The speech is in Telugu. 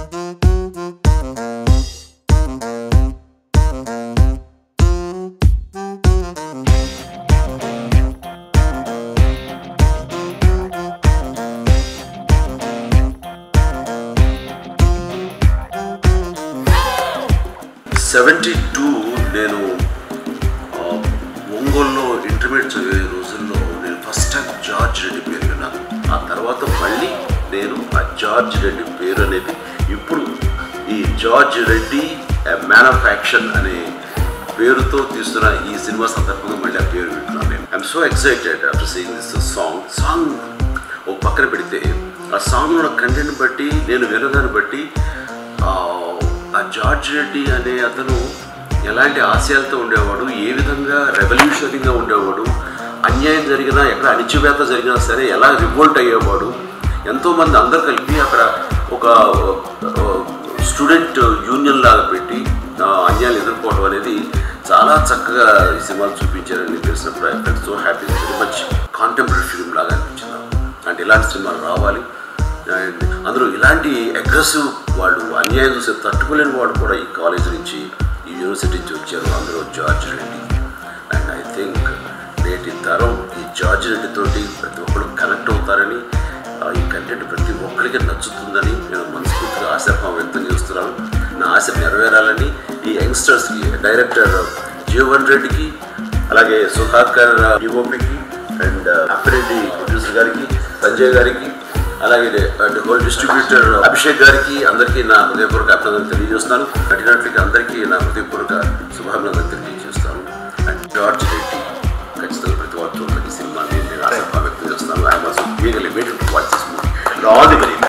సెవెంటీ టూ నేను ఆ, ఒంగోలులో ఇంటర్మీడియట్ చదివే రోజుల్లో నేను ఫస్ట్ టైం జార్జ్ రెడ్డి పేరు విన్నాను ఆ తర్వాత మళ్ళీ నేను ఆ జార్జ్ రెడ్డి పేరు అనేది ఇప్పుడు ఈ George Reddy man of action అనే పేరుతో తీస్తున్న ఈ సినిమా సందర్భంగా మళ్ళీ ఆ పేరు వింటున్నాను నేను I'm so excited after seeing this song song ఒక పక్కన పెడితే ఆ సాంగ్ ఉన్న కంటెంట్ బట్టి నేను వినదాన్ని బట్టి ఆ, ఆ జార్జ్ రెడ్డి అనే అతను ఎలాంటి ఆశయాలతో ఉండేవాడు ఏ విధంగా రెవల్యూషనరీగా ఉండేవాడు అన్యాయం జరిగినా ఎక్కడ అణిచివేత జరిగినా సరే ఎలా రివోల్ట్ అయ్యేవాడు ఎంతోమంది అందరు కలిపి అక్కడ ఒక స్టూడెంట్ యూనియన్ లాగా పెట్టి ఆ, అన్యాయాలు ఎదుర్కోవడం అనేది చాలా చక్కగా ఈ సినిమాలు చూపించారని తెలిసినప్పుడు I felt so happy very much contemporary film లాగా అనిపించింది నాకు. అంటే ఇలాంటి సినిమాలు రావాలి అండ్ అందులో ఇలాంటి అగ్రెసివ్ వాళ్ళు అన్యాయం చూసి తట్టుకోలేని వాడు కూడా ఈ కాలేజ్ నుంచి ఈ యూనివర్సిటీ నుంచి వచ్చారు అందులో George Reddy and I think నేటి తరం ఈ జార్జ్ రెడ్డి తోటి ప్రతి ఒక్కరు కనెక్ట్ అవుతారని ఆ, ఈ కంటెంట్ ప్రతి ఒక్కరికి నచ్చుతుందని నేను మనస్ఫూర్తిగా ఆశాభావం వ్యక్తం చేస్తున్నాను నా ఆశ నెరవేరాలని ఈ యంగ్స్టర్స్కి డైరెక్టర్ జీవన్ రెడ్డికి అలాగే సుధాకర్ డిఓపికి అండ్ అప్పిరెడ్డి ప్రొడ్యూసర్ గారికి సంజయ్ గారికి అలాగే హోల్ డిస్ట్రిబ్యూటర్ అభిషేక్ గారికి అందరికీ నా హృదయపూర్వక అభినందనలు తెలియజేస్తున్నాను నటినట్లకి అందరికీ నా హృదయపూర్వక శుభాభినందనలు తెలియజేస్తాను అండ్ జార్జ్ రెడ్డి ఖచ్చితంగా ప్రతి ఒక్కరు ఈ సినిమాని నేను ఆశాభావం వ్యక్తం చేస్తున్నాను I was eagerly waiting to watch this movie all the very